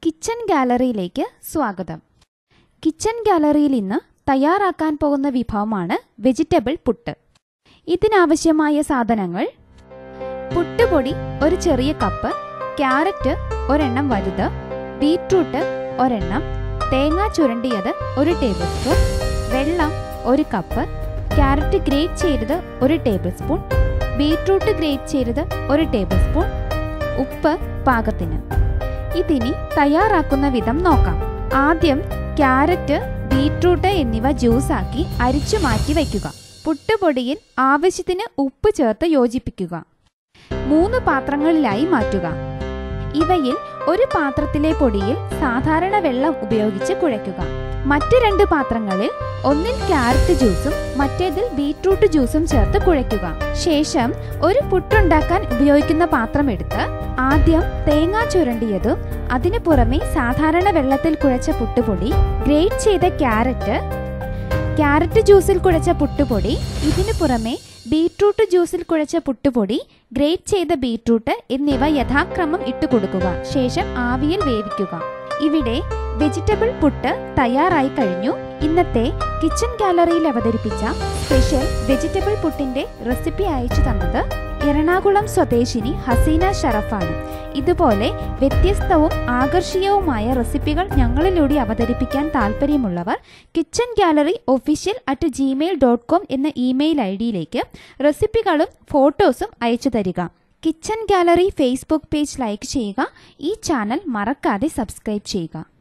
kitchen ഗാലറിയിലേക്ക് സ്വാഗതം kitchen ഗാലറിയിൽ ഇന്ന് തയ്യാറാക്കാൻ പോകുന്ന വിഭവമാണ് വെജിറ്റബിൾ പുട്ട് ഇതിനാവശ്യമായ സാധനങ്ങൾ പുട്ടുപൊടി ഒരു ചെറിയ കപ്പ് ക്യാരറ്റ് ഒരെണ്ണം വലുത് ബീട്രൂട്ട് ഒരെണ്ണം തേങ്ങ ചുരണ്ടിയത് ഒരു ടേബിൾ സ്പൂൺ വെള്ളം ഒരു കപ്പ് ക്യാരറ്റ് ഗ്രേറ്റ് ചെയ്തത് ഒരു ടേബിൾ സ്പൂൺ ബീട്രൂട്ട് ഗ്രേറ്റ് ചെയ്തത് ഒരു ടേബിൾ സ്പൂൺ ഉപ്പ് പാകത്തിന് ഇതിനി തയ്യാറാക്കുന്ന വിധം നോക്കാം ആദ്യം ക്യാരറ്റ് ബീട്രൂട്ട് എന്നിവ ജ്യൂസാക്കി അരിച്ചു മാറ്റി വയ്ക്കുക പുട്ടുപൊടിയിൽ ആവശ്യത്തിന് ഉപ്പ് ചേർത്ത് യോജിപ്പിക്കുക മൂന്ന് പാത്രങ്ങളിലായി മാറ്റുക ഇവയിൽ ഒരു പാത്രത്തിലെ പൊടിയിൽ സാധാരണ വെള്ളം ഉപയോഗിച്ച് കുഴയ്ക്കുക മറ്റ് രണ്ട് പാത്രങ്ങളിൽ ഒന്നിൽ ക്യാരറ്റ് ജ്യൂസും മറ്റേതിൽ ബീട്രൂട്ട് ജ്യൂസും ചേർത്ത് കുഴയ്ക്കുക ശേഷം ഒരു പുട്ടുണ്ടാക്കാൻ ഉപയോഗിക്കുന്ന പാത്രം എടുത്ത് ആദ്യം തേങ്ങ ചുരണ്ടിയതും അതിനു പുറമെ സാധാരണ വെള്ളത്തിൽ കുഴച്ച പുട്ടുപൊടി ഗ്രേറ്റ് ചെയ്ത ക്യാരറ്റ് ക്യാരറ്റ് ജ്യൂസിൽ കുഴച്ച പുട്ടുപൊടി ഇതിനു പുറമെ ബീട്രൂട്ട് ജ്യൂസിൽ കുഴച്ച പുട്ടുപൊടി ഗ്രേറ്റ് ചെയ്ത ബീട്രൂട്ട് എന്നിവ യഥാക്രമം ഇട്ടു കൊടുക്കുക ശേഷം ആവിയിൽ വേവിക്കുക ഇവിടെ വെജിറ്റബിൾ പുട്ട് തയ്യാറായി കഴിഞ്ഞു ഇന്നത്തെ കിച്ചൺ ഗാലറിയിൽ അവതരിപ്പിച്ച സ്പെഷ്യൽ വെജിറ്റബിൾ പുട്ടിന്റെ റെസിപ്പി അയച്ചു തന്നത് എറണാകുളം സ്വദേശിനി ഹസീന ഷറഫാണ് ഇതുപോലെ വ്യത്യസ്തവും ആകർഷീയവുമായ റെസിപ്പികൾ ഞങ്ങളിലൂടെ അവതരിപ്പിക്കാൻ താല്പര്യമുള്ളവർ kitchen gallery official at Gmail dot com എന്ന ഇമെയിൽ ഐ ഡിയിലേക്ക് റെസിപ്പികളും ഫോട്ടോസും അയച്ചു തരിക kitchen gallery Facebook page like ചെയ്യുക ഈ ചാനൽ മറക്കാതെ സബ്സ്ക്രൈബ് ചെയ്യുക